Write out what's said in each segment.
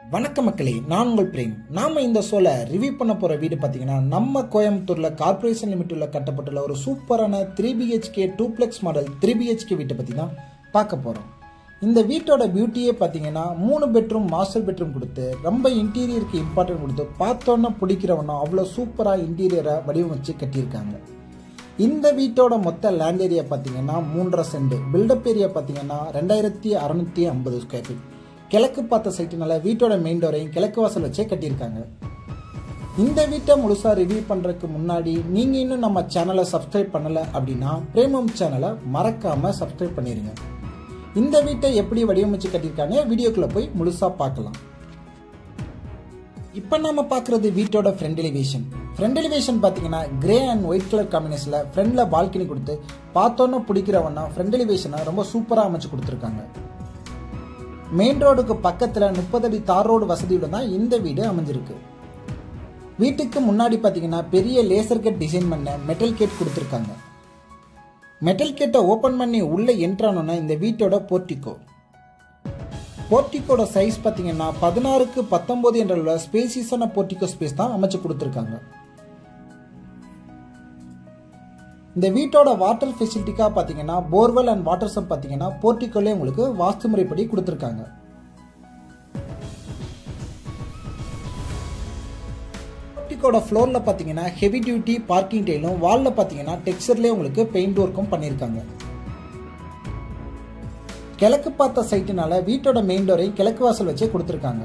வணக்கம் மக்களே நான் உங்கள் பிரேம் நாம இந்த ஷோல ரிவ்யூ பண்ண போற வீடு பார்த்தீங்கன்னா நம்ம கோயம்புத்தூர்ல கார்பரேஷன் லிமிட்டுல கட்டப்பட்டுள்ள ஒரு சூப்பரான three BHK duplex model three BHK வீட்டை பத்தி தான் பார்க்க போறோம் இந்த வீட்டோட பியூட்டியே பார்த்தீங்கன்னா மூணு பெட்ரூம் மாஸ்டர் பெட்ரூம் கொடுத்து ரொம்ப இன்டீரியருக்கு இம்பார்ட்டன்ட் கொடுத்து பார்த்தோன்னே பிடிக்கிறவனும் அவ்வளோ சூப்பராக இன்டீரியரை வடிவமைச்சு கட்டியிருக்காங்க இந்த வீட்டோட மொத்த லேண்ட் ஏரியா பார்த்தீங்கன்னா மூன்றரை சென்ட் பில்டப் ஏரியா பார்த்தீங்கன்னா ரெண்டாயிரத்தி அறநூற்றி ஐம்பது ஸ்கொயர் ஃபீட் கிழக்கு பார்த்த சைட்டுனால வீட்டோட மெயின் டோரையும் கிழக்கு வாசல் வச்சே கட்டியிருக்காங்க இந்த வீட்டை முழுசாக ரிவ்யூ பண்ணுறதுக்கு முன்னாடி நீங்கள் இன்னும் நம்ம சேனலை சப்ஸ்கிரைப் பண்ணலை அப்படின்னா பிரேமம் சேனலை மறக்காமல் சப்ஸ்கிரைப் பண்ணிடுங்க இந்த வீட்டை எப்படி வடிவமைச்சு கட்டியிருக்காங்க வீடியோக்குள்ளே போய் முழுசாக பார்க்கலாம் இப்போ நாம பார்க்குறது வீட்டோட ஃப்ரண்ட் எலிவேஷன் ஃப்ரண்ட் எலிவேஷன் பார்த்தீங்கன்னா கிரே அண்ட் ஒயிட் கலர் காம்பினேஷனில் ஃப்ரண்டில் பால்கனி கொடுத்து பார்த்தோன்னே பிடிக்கிறவனா ஃப்ரண்ட் எலிவேஷனை ரொம்ப சூப்பராக அமைச்சு கொடுத்துருக்காங்க மெயின் ரோடுக்கு பக்கத்தில் முப்பது அடி தார் ரோடு வசதியுடன் தான் இந்த வீடு அமைஞ்சிருக்கு வீட்டுக்கு முன்னாடி பார்த்தீங்கன்னா பெரிய லேசர் கேட் டிசைன் பண்ண மெட்டல் கேட் கொடுத்துருக்காங்க மெட்டல் கேட்டை ஓப்பன் பண்ணி உள்ளே என்ட்ரானோன்னா இந்த வீட்டோட போர்ட்டிகோ போர்ட்டிக்கோட சைஸ் பார்த்தீங்கன்னா பதினாறுக்கு பத்தொன்பது என்ற உள்ள ஸ்பேசியஸான போர்ட்டிகோ ஸ்பேஸ் தான் அமைச்சு கொடுத்துருக்காங்க இந்த வீட்டோட வாட்டர் ஃபெசிலிட்டிக்காக பார்த்தீங்கன்னா போர்வெல் அண்ட் வாட்டர் சப் பார்த்தீங்கன்னா போர்ட்டிக்கோலே உங்களுக்கு வாஸ்து முறைப்படி கொடுத்துருக்காங்க போர்ட்டிக்கோட ஃப்ளோரில் பார்த்தீங்கன்னா ஹெவி டியூட்டி பார்க்கிங் டைலும் வாலில் பார்த்தீங்கன்னா டெக்ஸ்டர்லேயே உங்களுக்கு பெயிண்ட் ஒர்க்கும் பண்ணியிருக்காங்க கிழக்கு பார்த்த சைட்டுனால வீட்டோட மெயின் டோரையும் கிழக்கு வாசல் வச்சே கொடுத்துருக்காங்க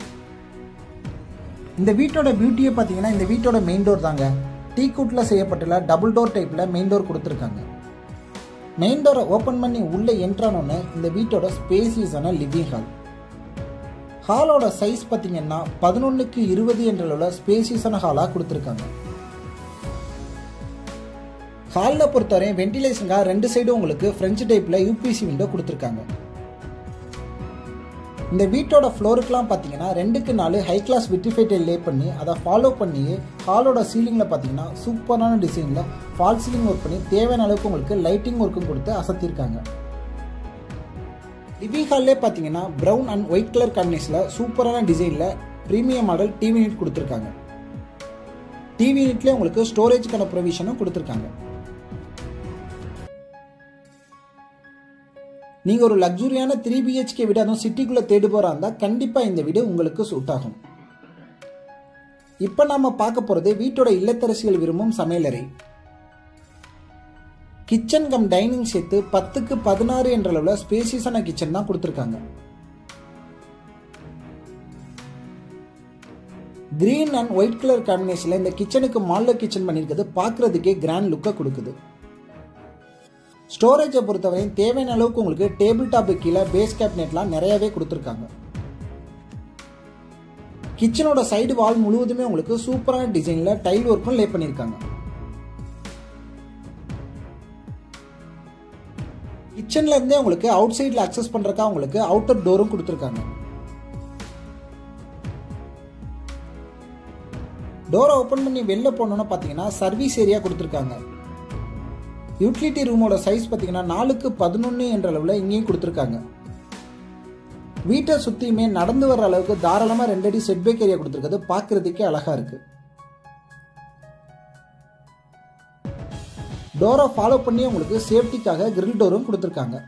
இந்த வீட்டோட பியூட்டியை பார்த்தீங்கன்னா இந்த வீட்டோட மெயின் டோர் தாங்க டீ கூட்டில் செய்யப்பட்டுள்ள டபுள் டோர் டைப்பில் மெயின் டோர் கொடுத்துருக்காங்க மெயின் டோரை ஓப்பன் பண்ணி உள்ளே என்ட்ரானோன்னு இந்த வீட்டோட ஸ்பேசியஸான லிவிங் ஹால் ஹாலோட சைஸ் பார்த்தீங்கன்னா பதினொன்றுக்கு இருபது என்ற அளவில் ஸ்பேசியஸான ஹாலாக கொடுத்துருக்காங்க ஹாலில் பொறுத்தவரை வென்டிலேஷனுக்காக ரெண்டு சைடும் உங்களுக்கு ஃப்ரெஞ்சு டைப்பில் யூபிசி விண்டோ கொடுத்துருக்காங்க இந்த வீட்டோட ஃப்ளோருக்குலாம் பார்த்தீங்கன்னா ரெண்டுக்கு நாலு ஹை கிளாஸ் விட்ரிஃபைட்டை லே பண்ணி அதை ஃபாலோ பண்ணி ஹாலோட சீலிங்கில் பார்த்தீங்கன்னா சூப்பரான டிசைனில் ஃபால் சீலிங் ஒர்க் பண்ணி தேவையான அளவுக்கு உங்களுக்கு லைட்டிங் ஒர்க்கும் கொடுத்து அசத்திருக்காங்க லிவிங் ஹால்லே பார்த்தீங்கன்னா ப்ரௌன் அண்ட் ஒயிட் கலர் காம்பினேஷனில் சூப்பரான டிசைனில் ப்ரீமியம் மாடல் டிவி யூனிட் கொடுத்துருக்காங்க டிவி யூனிட்லேயே உங்களுக்கு ஸ்டோரேஜ்க்கான ப்ரொவிஷனும் கொடுத்துருக்காங்க நீங்கள் ஒரு லக்ஸுரியான த்ரீ பிஹெச்கே வீடு அதுவும் சிட்டிக்குள்ளே தேடி போகிறா இருந்தால் கண்டிப்பாக இந்த வீடு உங்களுக்கு சூட் ஆகும் இப்போ நாம பார்க்க போகிறது வீட்டோட இல்லத்தரசிகள் விரும்பும் சமையலறை கிச்சன் கம் டைனிங் சேர்த்து பத்துக்கு பதினாறு என்ற அளவில் ஸ்பேசியஸான கிச்சன் தான் கொடுத்துருக்காங்க கிரீன் அண்ட் ஒயிட் கலர் காம்பினேஷனில் இந்த கிச்சனுக்கு மால்ல கிச்சன் பண்ணியிருக்கிறது பார்க்குறதுக்கே கிராண்ட் லுக்கை கொடுக்குது ஸ்டோரேஜை பொறுத்தவரையும் தேவையான அளவுக்கு உங்களுக்கு டேபிள் டாப்பு கீழே பேஸ் கேபினெட்லாம் நிறையவே கொடுத்துருக்காங்க கிச்சனோட சைடு வால் முழுவதுமே உங்களுக்கு சூப்பரான டிசைனில் டைல் ஒர்க்கும் லே பண்ணியிருக்காங்க கிச்சன்ல இருந்தே உங்களுக்கு அவுட் சைடில் அக்சஸ் பண்ணுறக்கா உங்களுக்கு அவுட்டர் டோரும் கொடுத்துருக்காங்க டோரை ஓப்பன் பண்ணி வெளில போனோன்னு பார்த்தீங்கன்னா சர்வீஸ் ஏரியா கொடுத்துருக்காங்க யூட்டிலிட்டி ரூமோட சைஸ் பார்த்தீங்கன்னா நாலுக்கு பதினொன்று என்ற அளவில் இங்கேயும் கொடுத்துருக்காங்க வீட்டை சுற்றியுமே நடந்து வர அளவுக்கு தாராளமாக ரெண்டு அடி செட்பேக் ஏரியா கொடுத்துருக்கிறது பார்க்குறதுக்கே அழகாக இருக்குது டோரை ஃபாலோ பண்ணி உங்களுக்கு சேஃப்டிக்காக கிரில் டோரும் கொடுத்துருக்காங்க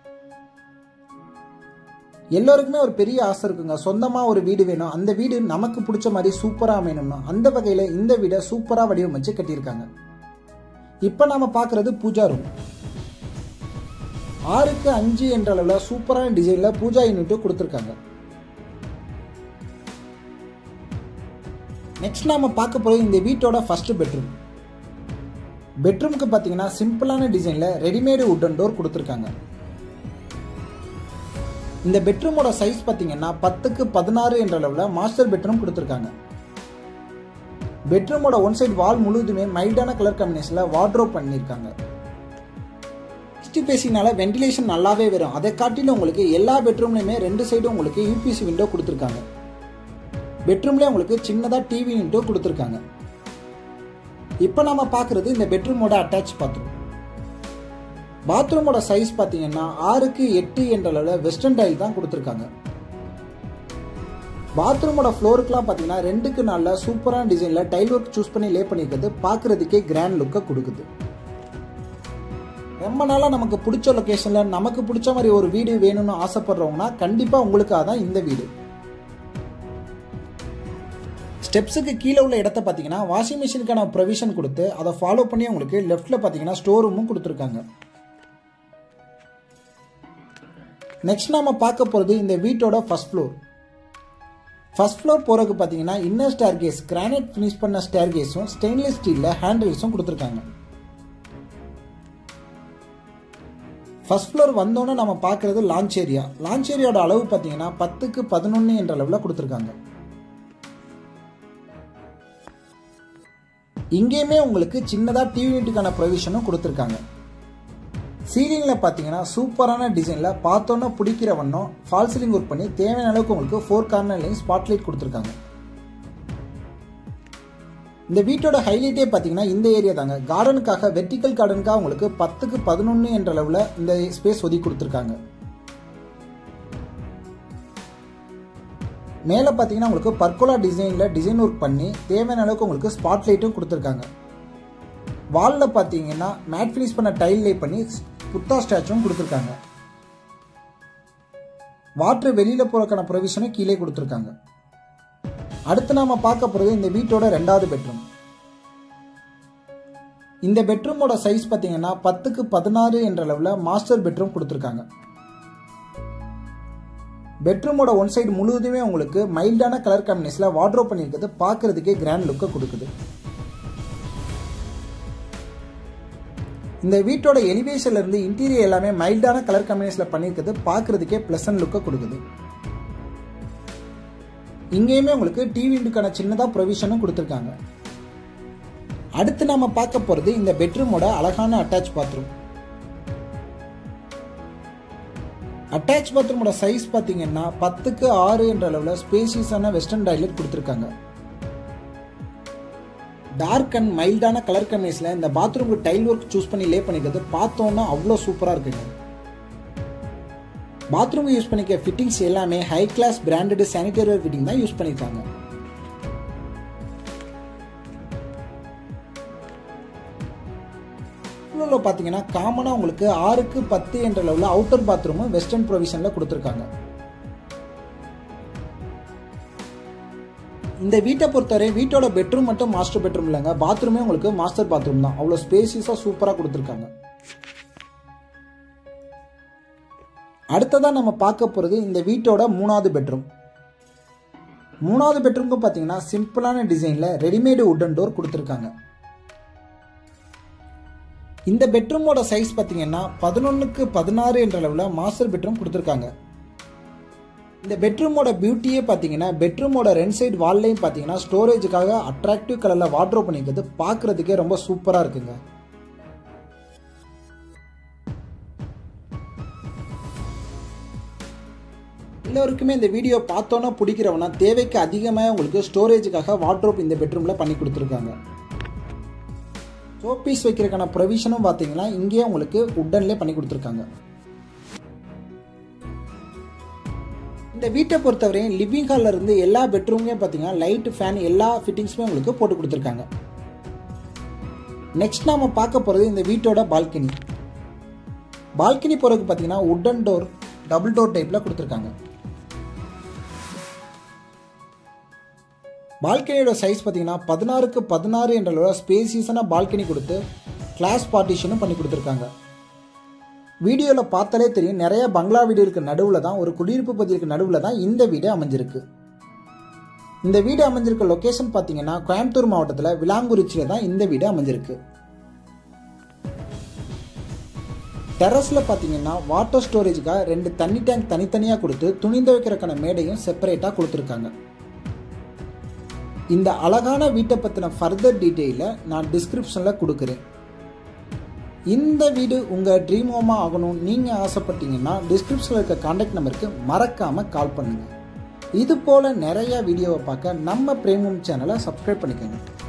எல்லோருக்குமே ஒரு பெரிய ஆசை இருக்குங்க சொந்தமாக ஒரு வீடு வேணும் அந்த வீடு நமக்கு பிடிச்ச மாதிரி சூப்பராக அமையணும்னா அந்த வகையில் இந்த வீடை சூப்பராக வடிவமைச்சு கட்டியிருக்காங்க இப்போ நாம் பார்க்குறது பூஜா ரூம் ஆறுக்கு அஞ்சு என்ற அளவில் சூப்பரான டிசைனில் பூஜா யூனிட்டும் கொடுத்துருக்காங்க நெக்ஸ்ட் நாம் பார்க்க போகிறது இந்த வீட்டோட ஃபர்ஸ்ட் பெட்ரூம் பெட்ரூமுக்கு பார்த்தீங்கன்னா சிம்பிளான டிசைனில் ரெடிமேடு உட்டன் டோர் கொடுத்துருக்காங்க இந்த பெட்ரூமோட சைஸ் பார்த்தீங்கன்னா பத்துக்கு பதினாறு என்ற அளவில் மாஸ்டர் பெட்ரூம் கொடுத்துருக்காங்க பெட்ரூமோட ஒன் சைடு வால் முழுவதுமே மைல்டான கலர் காம்பினேஷனில் வார்ட்ரோப் பண்ணியிருக்காங்க சிக்ஸ்டி ஃபேஸிங்னால வென்டிலேஷன் நல்லாவே வரும் அதை காட்டிலும் உங்களுக்கு எல்லா பெட்ரூம்லையுமே ரெண்டு சைடும் உங்களுக்கு யூபிசி விண்டோ கொடுத்துருக்காங்க பெட்ரூம்லேயே உங்களுக்கு சின்னதாக டிவி யூனிட்டும் கொடுத்துருக்காங்க இப்போ நம்ம பார்க்குறது இந்த பெட்ரூமோட அட்டாச் பாத்ரூம் பாத்ரூமோட சைஸ் பார்த்தீங்கன்னா ஆறுக்கு எட்டு என்ற அளவில் வெஸ்டர்ன் டைல் தான் கொடுத்துருக்காங்க பாத்ரூமோட ஃப்ளோருக்குலாம் பார்த்தீங்கன்னா ரெண்டுக்கு நாளில் சூப்பரான டிசைனில் டைல் ஒர்க் சூஸ் பண்ணி லே பண்ணியிருக்கிறது பார்க்குறதுக்கே கிராண்ட் லுக்கை கொடுக்குது ரொம்ப நாளாக நமக்கு பிடிச்ச லொக்கேஷனில் நமக்கு பிடிச்ச மாதிரி ஒரு வீடு வேணும்னு ஆசைப்படுறவங்கன்னா கண்டிப்பாக உங்களுக்காக தான் இந்த வீடு ஸ்டெப்ஸுக்கு கீழே உள்ள இடத்த பார்த்தீங்கன்னா வாஷிங் மிஷினுக்கான ப்ரொவிஷன் கொடுத்து அதை ஃபாலோ பண்ணி உங்களுக்கு லெஃப்ட்டில் பார்த்தீங்கன்னா ஸ்டோர் ரூமும் கொடுத்துருக்காங்க நெக்ஸ்ட் நாம பார்க்க போகிறது இந்த வீட்டோட ஃபர்ஸ்ட் ஃப்ளோர் ஃபர்ஸ்ட் ஃப்ளோர் போகிறதுக்கு பார்த்தீங்கன்னா inner staircase granite finish பண்ண ஸ்டேர் கேஸும் ஸ்டெயின்லெஸ் ஸ்டீலில் ஹேண்டில்ஸும் கொடுத்துருக்காங்க ஃபர்ஸ்ட் ஃப்ளோர் வந்தோன்னே நம்ம பார்க்குறது லான்ச் ஏரியா லான்ச் ஏரியாவோட அளவு பார்த்தீங்கன்னா பத்துக்கு பதினொன்று என்ற அளவில் கொடுத்துருக்காங்க இங்கேயுமே உங்களுக்கு சின்னதாக டிவி யூனிட்டுக்கான ப்ரொவிஷனும் கொடுத்துருக்காங்க சீலிங்கில் பார்த்தீங்கன்னா சூப்பரான டிசைனில் பார்த்தோன்னே பிடிக்கிற வண்ணம் ஃபால் சீலிங் ஒர்க் பண்ணி தேவையான அளவுக்கு உங்களுக்கு ஃபோர் கார்னர்லையும் ஸ்பாட்லைட் கொடுத்துருக்காங்க இந்த வீட்டோட ஹைலைட்டே பார்த்தீங்கன்னா இந்த ஏரியா தாங்க கார்டனுக்காக வெர்டிக்கல் கார்டனுக்காக உங்களுக்கு பத்துக்கு பதினொன்று என்ற அளவில் இந்த ஸ்பேஸ் ஒதுக்கி கொடுத்துருக்காங்க மேலே பார்த்தீங்கன்னா உங்களுக்கு பர்கோலா டிசைனில் டிசைன் ஒர்க் பண்ணி தேவையான அளவுக்கு உங்களுக்கு ஸ்பாட் லைட்டும் கொடுத்துருக்காங்க வாலில் பார்த்தீங்கன்னா மேட் ஃபினிஷ் பண்ண டைல் லே பண்ணி புத்தா ஸ்டாச்சுவும் கொடுத்துருக்காங்க வாட்டர் வெளியில் போகிறக்கான ப்ரொவிஷனும் கீழே கொடுத்துருக்காங்க அடுத்து நாம பார்க்க போகிறது இந்த வீட்டோட ரெண்டாவது பெட்ரூம் இந்த பெட்ரூமோட சைஸ் பார்த்தீங்கன்னா பத்துக்கு பதினாறு என்ற அளவில் மாஸ்டர் பெட்ரூம் கொடுத்துருக்காங்க பெட்ரூமோட ஒன் சைடு முழுவதுமே உங்களுக்கு மைல்டான கலர் காம்பினேஷனில் வாட்ரோப் பண்ணியிருக்கிறது பார்க்கறதுக்கே கிராண்ட் லுக்கை கொடுக்குது இந்த வீட்டோட எலிவேஷன்ல இருந்து இன்டீரியர் எல்லாமே மைல்டான கலர் காம்பினேஷனில் பண்ணியிருக்கிறது பார்க்கறதுக்கே பிளசன்ட் லுக்கை கொடுக்குது இங்கேயுமே உங்களுக்கு டிவிக்கான சின்னதாக ப்ரொவிஷனும் கொடுத்துருக்காங்க அடுத்து நாம பார்க்க போகிறது இந்த பெட்ரூமோட அழகான அட்டாச் பாத்ரூம் அட்டாச் பாத்ரூமோட சைஸ் பார்த்தீங்கன்னா பத்துக்கு ஆறு என்ற அளவில் ஸ்பேசியஸான வெஸ்டர்ன் டாய்லெட் கொடுத்துருக்காங்க டார்க் அண்ட் மைல்டான கலர் கம்பெனிஸில் இந்த பாத்ரூமுக்கு டைல் ஒர்க் சூஸ் பண்ணி லே பண்ணிக்கிறது பார்த்தோன்னா அவ்வளோ சூப்பராக இருக்குங்க பாத்ரூமுக்கு யூஸ் பண்ணிக்க ஃபிட்டிங்ஸ் எல்லாமே high class branded sanitary fitting தான் யூஸ் பண்ணியிருக்காங்க ஃப்ளோரில் பார்த்தீங்கன்னா காமனாக உங்களுக்கு ஆறுக்கு பத்து என்ற லெவலில் அவுட்டர் பாத்ரூமும் வெஸ்டர்ன் ப்ரொவிஷனில் கொடுத்துருக்காங்க இந்த வீட்டை பொறுத்தவரை வீட்டோட பெட்ரூம் மட்டும் மாஸ்டர் பெட்ரூம் இல்லைங்க பாத்ரூமே உங்களுக்கு மாஸ்டர் பாத்ரூம் தான் அவ்வளோ ஸ்பேசியஸாக சூப்பராக கொடுத்துருக்காங்க அடுத்ததாக நம்ம பார்க்க போகிறது இந்த வீட்டோட மூணாவது பெட்ரூம் மூணாவது பெட்ரூம்க்கு பார்த்தீங்கன்னா சிம்பிளான டிசைனில் ரெடிமேடு உட்டன் டோர் கொடுத்துருக்காங்க இந்த பெட்ரூமோட சைஸ் பார்த்தீங்கன்னா பதினொன்றுக்கு பதினாறு என்ற அளவில் மாஸ்டர் பெட்ரூம் கொடுத்துருக்காங்க இந்த பெட்ரூமோட பியூட்டியே பார்த்தீங்கன்னா பெட்ரூமோட ரெண்டு சைடு வால்லையும் பார்த்தீங்கன்னா ஸ்டோரேஜுக்காக அட்ராக்டிவ் கலரில் வாட்ரோ பண்ணிக்கிறது பார்க்குறதுக்கே ரொம்ப சூப்பராக இருக்குங்க எல்லோருக்குமே இந்த வீடியோ பார்த்தோன்னா பிடிக்கிறவனா தேவைக்கு அதிகமாக உங்களுக்கு ஸ்டோரேஜுக்காக வாட்ரோப் இந்த பெட்ரூமில் பண்ணி கொடுத்துருக்காங்க சோப்பீஸ் வைக்கிறதுக்கான ப்ரொவிஷனும் பார்த்தீங்கன்னா இங்கேயே உங்களுக்கு உட்டன்லேயே பண்ணி கொடுத்துருக்காங்க இந்த வீட்டை பொறுத்தவரையும் லிவிங் ஹாலில் இருந்து எல்லா பெட்ரூம்லேயும் பார்த்தீங்கன்னா லைட் ஃபேன் எல்லா ஃபிட்டிங்ஸுமே உங்களுக்கு போட்டு கொடுத்துருக்காங்க நெக்ஸ்ட் நாம பார்க்க போகிறது இந்த வீட்டோட பால்கனி பால்கனி போகிறதுக்கு பார்த்தீங்கன்னா உட்டன் டோர் டபுள் டோர் டைப்பில் கொடுத்துருக்காங்க பால்கனியோட சைஸ் பார்த்தீங்கன்னா பதினாறுக்கு பதினாறு என்ற அளவில் ஸ்பேசியஸான பால்கனி கொடுத்து கிளாஸ் பார்ட்டிஷனும் பண்ணி கொடுத்துருக்காங்க வீடியோவில் பார்த்தாலே தெரியும் நிறைய பங்களா வீடுகளுக்கு நடுவில் தான் ஒரு குடியிருப்பு பகுதிக்கு நடுவில் தான் இந்த வீடு அமைஞ்சிருக்கு இந்த வீடு அமைஞ்சிருக்க லொக்கேஷன் பார்த்தீங்கன்னா கோயம்புத்தூர் மாவட்டத்தில் விலாங்குறிச்சியில் தான் இந்த வீடு அமைஞ்சிருக்கு டெரஸில் பார்த்தீங்கன்னா வாட்டர் ஸ்டோரேஜுக்காக ரெண்டு தண்ணி டேங்க் தனித்தனியாக கொடுத்து துணி துவைக்கிறக்கான மேடையும் செப்பரேட்டாக கொடுத்துருக்காங்க இந்த அழகான வீட்டை பற்றின ஃபர்தர் டீட்டெயிலை நான் டிஸ்கிரிப்ஷனில் கொடுக்குறேன் இந்த வீடு உங்கள் ட்ரீம் ஹோமாக ஆகணும் நீங்கள் ஆசைப்பட்டீங்கன்னா டிஸ்கிரிப்ஷனில் இருக்க காண்டாக்ட் நம்பருக்கு மறக்காமல் கால் பண்ணுங்கள் இது போல் நிறைய வீடியோவை பார்க்க நம்ம பிரேமம் சேனலை சப்ஸ்கிரைப் பண்ணிக்கோங்க